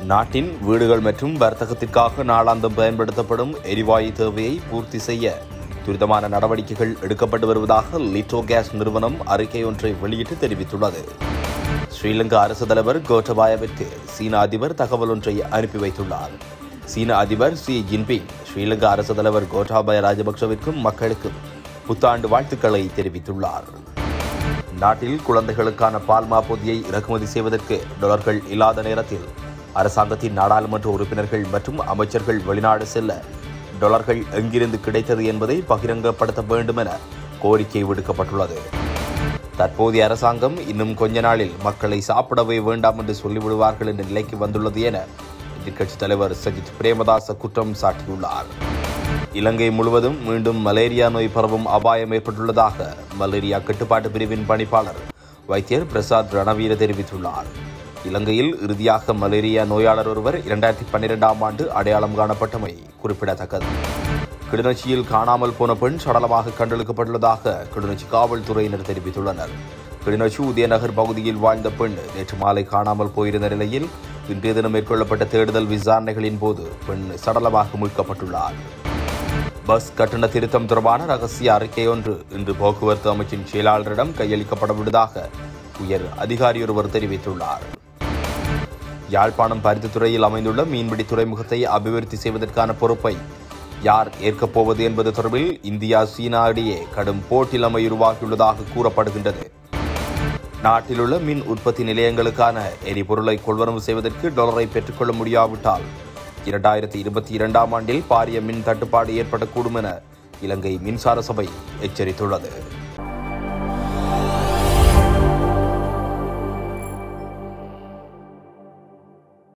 நாட்டின் வீடுகள் மற்றும் வர்த்தகத்திற்காக நாளாந்தம் பயன்படுத்தப்படும் எரிவாயு தேவையை பூர்த்தி செய்ய துரிதமான நடவடிக்கைகள் எடுக்கப்பட்டு வருவதாக லிட்டோ கேஸ் நிறுவனம் அறிக்கை ஒன்றை வெளியிட்டு தெரிவித்துள்ளது ஸ்ரீலங்கா அரசு தலைவர் கோட்டபாயவிற்கு சீன அதிபர் தகவல் ஒன்றை அனுப்பி வைத்துள்ளார் சீன அதிபர் சி ஜின்பிங் ஸ்ரீலங்கா அரசு தலைவர் கோட்டாபய ராஜபக்சவிற்கும் மக்களுக்கும் புத்தாண்டு வாழ்த்துக்களை தெரிவித்துள்ளார் நாட்டில் குழந்தைகளுக்கான பால்மா பொதியை இறக்குமதி செய்வதற்கு டாலர்கள் இல்லாத நேரத்தில் அரசாங்கத்தின் நாடாளுமன்ற உறுப்பினர்கள் மற்றும் அமைச்சர்கள் வெளிநாடு செல்ல டாலர்கள் எங்கிருந்து கிடைத்தது என்பதை பகிரங்கப்படுத்த வேண்டும் என கோரிக்கை விடுக்கப்பட்டுள்ளது தற்போதைய அரசாங்கம் இன்னும் கொஞ்ச நாளில் மக்களை சாப்பிடவே வேண்டாம் என்று சொல்லிவிடுவார்கள் என்ற நிலைக்கு வந்துள்ளது என எதிர்க்கட்சித் தலைவர் சஜித் பிரேமதாச குற்றம் சாட்டியுள்ளார் இலங்கை முழுவதும் மீண்டும் மலேரியா நோய் பரவும் அபாயம் ஏற்பட்டுள்ளதாக மலேரியா கட்டுப்பாட்டு பிரிவின் பணிப்பாளர் வைத்தியர் பிரசாத் ரணவீர தெரிவித்துள்ளார் இலங்கையில் இறுதியாக மலேரியா நோயாளர் ஒருவர் இரண்டாயிரத்தி பன்னிரெண்டாம் ஆண்டு அடையாளம் காணப்பட்டமை குறிப்பிடத்தக்கது கிளிநொச்சியில் காணாமல் போன பெண் சடலமாக கண்டெடுக்கப்பட்டுள்ளதாக கிளிநொச்சி காவல்துறையினர் தெரிவித்துள்ளனர் கிளிநொச்சி உதயநகர் பகுதியில் வாழ்ந்த பெண் நேற்று மாலை காணாமல் போயிருந்த நிலையில் இன்றைய தினம் மேற்கொள்ளப்பட்ட தேடுதல் விசாரணைகளின் போது பெண் சடலமாக மீட்கப்பட்டுள்ளார் பஸ் கட்டண திருத்தம் தொடர்பான ரகசிய அறிக்கை ஒன்று இன்று போக்குவரத்து அமைச்சின் செயலாளரிடம் கையளிக்கப்படவுள்ளதாக உயர் அதிகாரி ஒருவர் தெரிவித்துள்ளார் யாழ்ப்பாணம் பருத்தித்துறையில் அமைந்துள்ள மீன்பிடி துறைமுகத்தை அபிவிருத்தி செய்வதற்கான பொறுப்பை யார் ஏற்கப் போவது என்பது தொடர்பில் இந்தியா சீனா இடையே கடும் போட்டிலமை உருவாகியுள்ளதாக கூறப்படுகின்றது நாட்டிலுள்ள மின் உற்பத்தி நிலையங்களுக்கான எரிபொருளை கொள்வனவு செய்வதற்கு டாலரை பெற்றுக்கொள்ள முடியாவிட்டால் இரண்டாயிரத்தி இருபத்தி இரண்டாம் ஆண்டில் பாரிய மின் தட்டுப்பாடு ஏற்படக்கூடும் என இலங்கை மின்சார சபை எச்சரித்துள்ளது